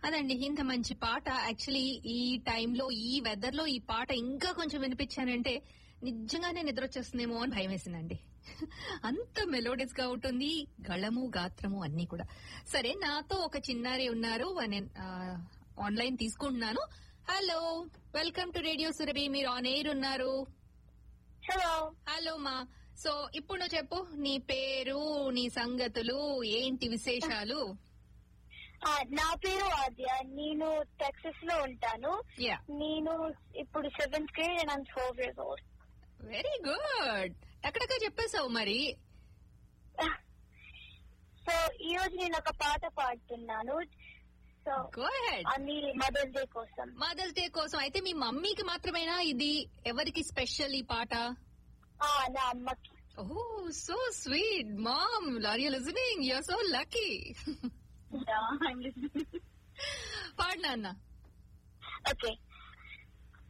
అదండి ఇంత మంచి పాట యాక్చువల్లీ ఈ టైంలో ఈ వెదర్ లో ఈ పాట ఇంకా కొంచెం వినిపించానంటే నిజంగానే నిద్ర వచ్చేస్తుందేమో అని భయం వేసిందండి అంత మెలోడియస్ గా ఉంటుంది గళము గాత్రము అన్ని కూడా సరే నాతో ఒక చిన్నారి ఉన్నారు నేను ఆన్లైన్ తీసుకుంటున్నాను hello welcome to radio Surabhi మీరు ఆన్ ఎయిర్ ఉన్నారు హలో హలో మా సో ఇప్పుడు నువ్వు చెప్పు నీ పేరు నీ సంగతులు ఏంటి విశేషాలు ఆ, నా పేరు ఆద్య నేను టెక్సస్ లో ఉంటాను యా నేను ఇప్పుడు seventh grade and I'm four years old very good అక్కడక్కడ చెప్పేశావు మరి సో ఈ రోజు నేను ఒక పాట పాడుతున్నాను సో గో హెడ్ అన్ని మదర్స్ డే కోసం మదర్స్ డే కోసం అయితే మీ మమ్మీకి మాత్రమేనా ఇది ఎవరికి స్పెషల్ ఈ పాట ఆ, నా అమ్మకి oh so sweet mom are you listening you're so lucky పాడు నాన్న ఓకే